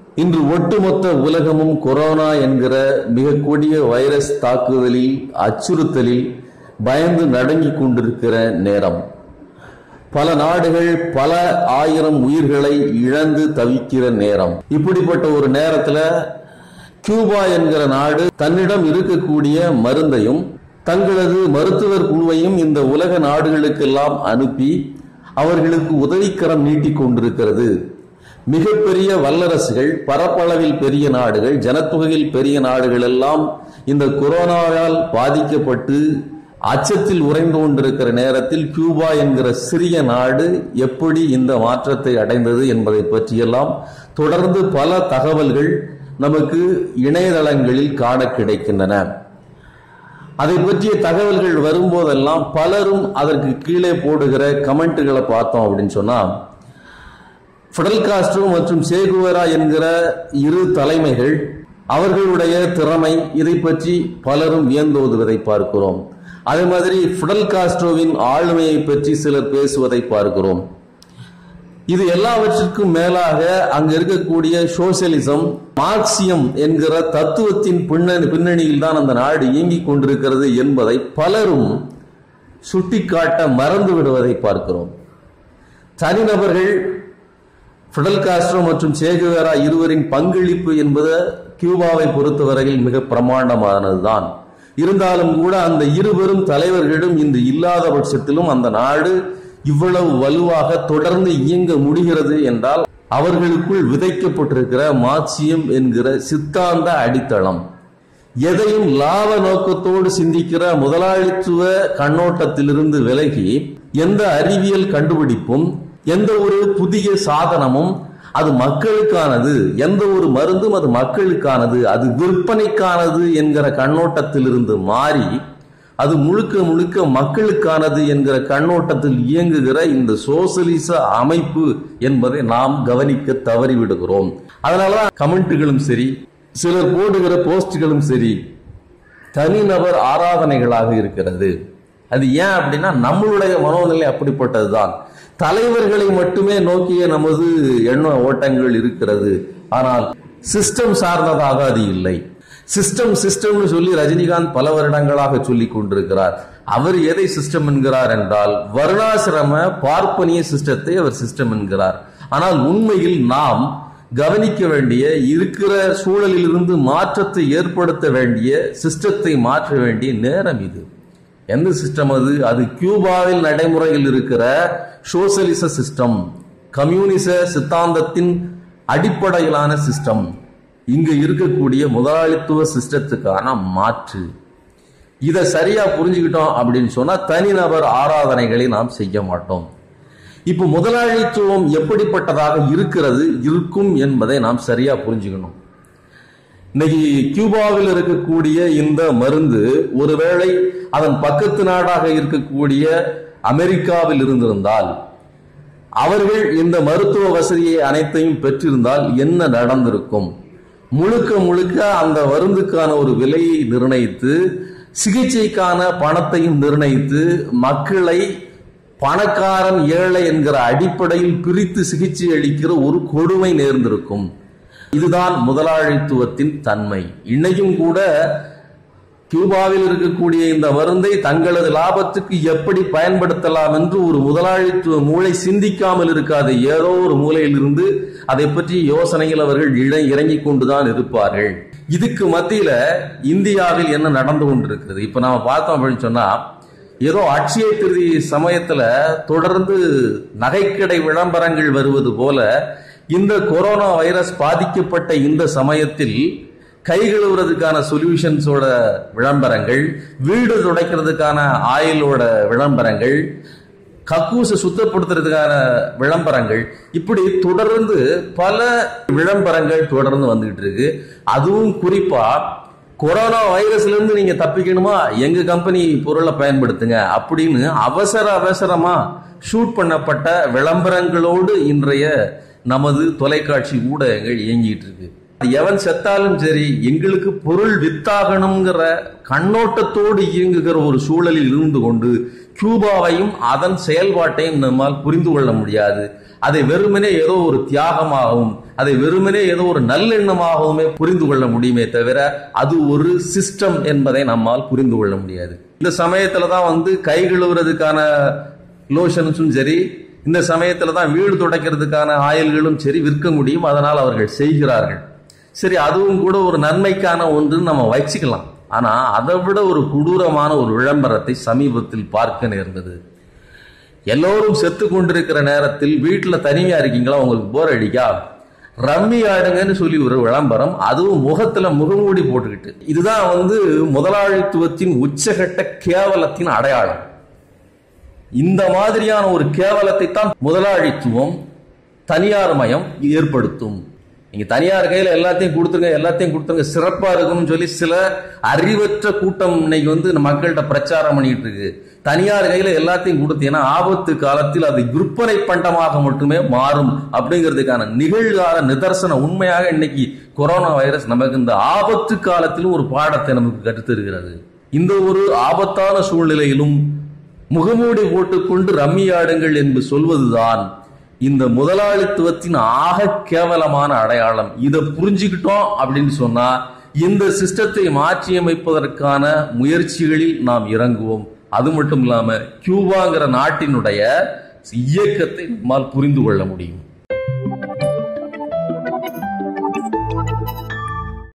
இன்று ஒட்டுமொத்த உலகமும் கொரோனா என்கிற மிக கொடிய வைரஸ் தாக்குதலில் அச்சுறுத்தலில் பயந்து நடுங்கிக் கொண்டிருக்கிற நேரம் பல நாடுகள் பல ஆயிரம் உயிர்களை இழந்து தவிக்கிற நேரம் இப்படிப்பட்ட ஒரு நேரத்துல கியூபா என்கிற நாடு தன்னிடம் இருக்கக்கூடிய மருந்தையும் தங்களது மருத்துவர் குழுவையும் இந்த உலக நாடுகளுக்கெல்லாம் அனுப்பி அவர்களுக்கு உதவிக்கரம் நீட்டிக் கொண்டிருக்கிறது மிகப்பெரிய வல்லரசுகள் பரப்பளவில் பெரிய நாடுகள் ஜனத்தொகையில் பெரிய நாடுகள் எல்லாம் இந்த கொரோனாவால் பாதிக்கப்பட்டு அச்சத்தில் உறைந்து கொண்டிருக்கிற நேரத்தில் கியூபா என்கிற சிறிய நாடு எப்படி இந்த மாற்றத்தை அடைந்தது என்பதை பற்றியெல்லாம் தொடர்ந்து பல தகவல்கள் நமக்கு இணையதளங்களில் காண கிடைக்கின்றன அதை பற்றிய தகவல்கள் வரும்போதெல்லாம் பலரும் அதற்கு கீழே போடுகிற கமெண்ட்டுகளை பார்த்தோம் அப்படின்னு சொன்னா ஃபிடல் காஸ்ட்ரோ மற்றும் சேகுவரா என்கிற இரு தலைமைகள் அவர்களுடைய திறமை இதை பற்றி பலரும் வியந்தோதுவதை பார்க்கிறோம் அதே மாதிரி ஃபிடல் காஸ்ட்ரோவின் ஆளுமையை பற்றி சிலர் பேசுவதை பார்க்கிறோம் இது எல்லாவற்றிற்கும் மேலாக அங்க இருக்கக்கூடிய சோசியலிசம் மார்க்சியம் என்கிற தத்துவத்தின் பின்னணி பின்னணியில் தான் அந்த நாடு இயங்கிக் கொண்டிருக்கிறது என்பதை பலரும் சுட்டிக்காட்ட மறந்து விடுவதை பார்க்கிறோம் தனிநபர்கள் ஃபிடல் காஸ்ட்ரோ மற்றும் சேகுவேரா இருவரின் பங்களிப்பு என்பது கியூபாவை பொறுத்தவரையில் மிக பிரமாண்டமானதுதான் இருந்தாலும் கூட அந்த இருவரும் தலைவர்களும் இன்று இல்லாத பட்சத்திலும் அந்த நாடு இவ்வளவு வலுவாக தொடர்ந்து இயங்க முடிகிறது என்றால் அவர்களுக்குள் விதைக்கப்பட்டிருக்கிற மார்க்சியம் என்கிற சித்தாந்த அடித்தளம் எதையும் லாப நோக்கத்தோடு சிந்திக்கிற முதலாளித்துவ கண்ணோட்டத்திலிருந்து விலகி எந்த அறிவியல் கண்டுபிடிப்பும் எந்த ஒரு புதிய சாதனமும் அது மக்களுக்கானது எந்த ஒரு மருந்தும் அது மக்களுக்கானது அது விற்பனைக்கானது என்கிற கண்ணோட்டத்திலிருந்து மாறி அது முழுக்க முழுக்க மக்களுக்கானது என்கிற கண்ணோட்டத்தில் இயங்குகிற இந்த சோசலிச அமைப்பு என்பதை நாம் கவனிக்க தவறிவிடுகிறோம் அதனாலதான் கமெண்ட்டுகளும் சரி சிலர் போடுகிற போஸ்ட்களும் சரி தனிநபர் ஆராதனைகளாக இருக்கிறது அது ஏன் அப்படின்னா நம்மளுடைய மனோநிலை அப்படிப்பட்டதுதான் தலைவர்களை மட்டுமே நோக்கிய நமது எண்ண ஓட்டங்கள் இருக்கிறது ஆனால் சிஸ்டம் சார்ந்ததாக அது இல்லை சிஸ்டம் சிஸ்டம்னு சொல்லி ரஜினிகாந்த் பல வருடங்களாக சொல்லி கொண்டிருக்கிறார் அவர் எதை சிஸ்டம் என்கிறார் என்றால் வருணாசிரம பார்ப்பனிய சிஸ்டத்தை அவர் சிஸ்டம் என்கிறார் ஆனால் உண்மையில் நாம் கவனிக்க வேண்டிய இருக்கிற சூழலிலிருந்து மாற்றத்தை ஏற்படுத்த வேண்டிய சிஸ்டத்தை மாற்ற வேண்டிய நேரம் இது எந்த சிஸ்டம் அது அது கியூபாவில் நடைமுறையில் இருக்கிற சோசலிச சிஸ்டம் கம்யூனிச சித்தாந்தத்தின் அடிப்படையிலான சிஸ்டம் இங்கு இருக்கக்கூடிய முதலாளித்துவ சிஸ்டத்துக்கான மாற்று இதை சரியா புரிஞ்சுக்கிட்டோம் அப்படின்னு சொன்னா தனிநபர் ஆராதனைகளை நாம் செய்ய மாட்டோம் இப்போ முதலாளித்துவம் எப்படிப்பட்டதாக இருக்கிறது இருக்கும் என்பதை நாம் சரியா புரிஞ்சுக்கணும் இன்னைக்கு கியூபாவில் இருக்கக்கூடிய இந்த மருந்து ஒருவேளை அதன் பக்கத்து நாடாக இருக்கக்கூடிய அமெரிக்காவில் இருந்திருந்தால் அவர்கள் இந்த மருத்துவ வசதியை அனைத்தையும் பெற்றிருந்தால் என்ன நடந்திருக்கும் முழுக்க முழுக்க அந்த மருந்துக்கான ஒரு விலையை நிர்ணயித்து சிகிச்சைக்கான பணத்தையும் நிர்ணயித்து மக்களை பணக்காரன் ஏழை என்கிற அடிப்படையில் பிரித்து சிகிச்சை அளிக்கிற ஒரு கொடுமை நேர்ந்திருக்கும் இதுதான் முதலாளித்துவத்தின் தன்மை இன்னைக்கும் கூட கியூபாவில் இருக்கக்கூடிய இந்த மருந்தை தங்களது லாபத்துக்கு எப்படி பயன்படுத்தலாம் என்று ஒரு முதலாளித்துவ மூளை சிந்திக்காமல் இருக்காது ஏதோ ஒரு மூலையில் இருந்து அதை பற்றி யோசனையில் அவர்கள் இட இறங்கி கொண்டுதான் இருப்பார்கள் இதுக்கு மத்தியில இந்தியாவில் என்ன நடந்து கொண்டிருக்கிறது இப்ப நாம பார்த்தோம் அப்படின்னு சொன்னா ஏதோ அட்சய திருதி சமயத்துல தொடர்ந்து நகைக்கடை விளம்பரங்கள் வருவது போல இந்த கொரோனா வைரஸ் பாதிக்கப்பட்ட இந்த சமயத்தில் கை கழுவுறதுக்கான சொல்யூஷன்ஸோட விளம்பரங்கள் வீடு துடைக்கிறதுக்கான ஆயிலோட விளம்பரங்கள் கக்கூசை சுத்தப்படுத்துறதுக்கான விளம்பரங்கள் இப்படி தொடர்ந்து பல விளம்பரங்கள் தொடர்ந்து வந்துகிட்டு இருக்கு அதுவும் குறிப்பா கொரோனா வைரஸ்ல இருந்து நீங்க தப்பிக்கணுமா எங்க கம்பெனி பொருளை பயன்படுத்துங்க அப்படின்னு அவசர அவசரமா ஷூட் பண்ணப்பட்ட விளம்பரங்களோடு இன்றைய நமது தொலைக்காட்சி ஊடகங்கள் இயங்கிட்டு இருக்கு எவன் செத்தாலும் சரி எங்களுக்கு பொருள் வித்தாகணுங்கிற கண்ணோட்டத்தோடு இயங்குகிற ஒரு சூழலில் இருந்து கொண்டு கியூபாவையும் அதன் செயல்பாட்டையும் நம்மால் புரிந்து கொள்ள முடியாது அதை வெறுமனே ஏதோ ஒரு தியாகமாகவும் அதை வெறுமனே ஏதோ ஒரு நல்லெண்ணமாகவுமே புரிந்து கொள்ள முடியுமே தவிர அது ஒரு சிஸ்டம் என்பதை நம்மால் புரிந்து கொள்ள முடியாது இந்த சமயத்துல தான் வந்து கை கழுவுறதுக்கான லோஷன்ஸும் சரி இந்த சமயத்துல தான் வீடு துடைக்கிறதுக்கான ஆயில்களும் சரி விற்க முடியும் அதனால் அவர்கள் செய்கிறார்கள் சரி அதுவும் கூட ஒரு நன்மைக்கான ஒன்றுன்னு நம்ம வச்சுக்கலாம் ஆனா அதை விட ஒரு கொடூரமான ஒரு விளம்பரத்தை சமீபத்தில் பார்க்க நேர்ந்தது எல்லோரும் செத்து கொண்டிருக்கிற நேரத்தில் வீட்டுல தனிமையா இருக்கீங்களா உங்களுக்கு போர் அடிக்கா ரம்மி ஆடுங்கன்னு சொல்லி ஒரு விளம்பரம் அதுவும் முகத்துல முகமூடி போட்டுக்கிட்டு இதுதான் வந்து முதலாளித்துவத்தின் உச்சகட்ட கேவலத்தின் அடையாளம் இந்த மாதிரியான ஒரு கேவலத்தை தான் முதலாளித்துவம் தனியார் மயம் ஏற்படுத்தும் நீங்க தனியார் கையில எல்லாத்தையும் கொடுத்துருங்க எல்லாத்தையும் கொடுத்துருங்க சிறப்பா இருக்கும்னு சொல்லி சில அறிவற்ற கூட்டம் இன்னைக்கு வந்து இந்த மக்கள்கிட்ட பிரச்சாரம் பண்ணிட்டு இருக்கு தனியார் கையில எல்லாத்தையும் கொடுத்தீங்கன்னா ஆபத்து காலத்தில் அது விற்பனை பண்டமாக மட்டுமே மாறும் அப்படிங்கிறதுக்கான நிகழ்கால நிதர்சன உண்மையாக இன்னைக்கு கொரோனா வைரஸ் நமக்கு இந்த ஆபத்து காலத்திலும் ஒரு பாடத்தை நமக்கு கற்றுத்தருகிறது இந்த ஒரு ஆபத்தான சூழ்நிலையிலும் முகமூடி போட்டுக்கொண்டு ரம்மியாடுங்கள் என்று சொல்வதுதான் இந்த முதலாளித்துவத்தின் ஆக கேவலமான அடையாளம் இதை புரிஞ்சுக்கிட்டோம் அப்படின்னு சொன்னா இந்த சிஸ்டத்தை மாற்றியமைப்பதற்கான முயற்சிகளில் நாம் இறங்குவோம் அது மட்டும் இல்லாம கியூபாங்கிற நாட்டினுடைய இயக்கத்தை நம்மால் புரிந்து கொள்ள முடியும்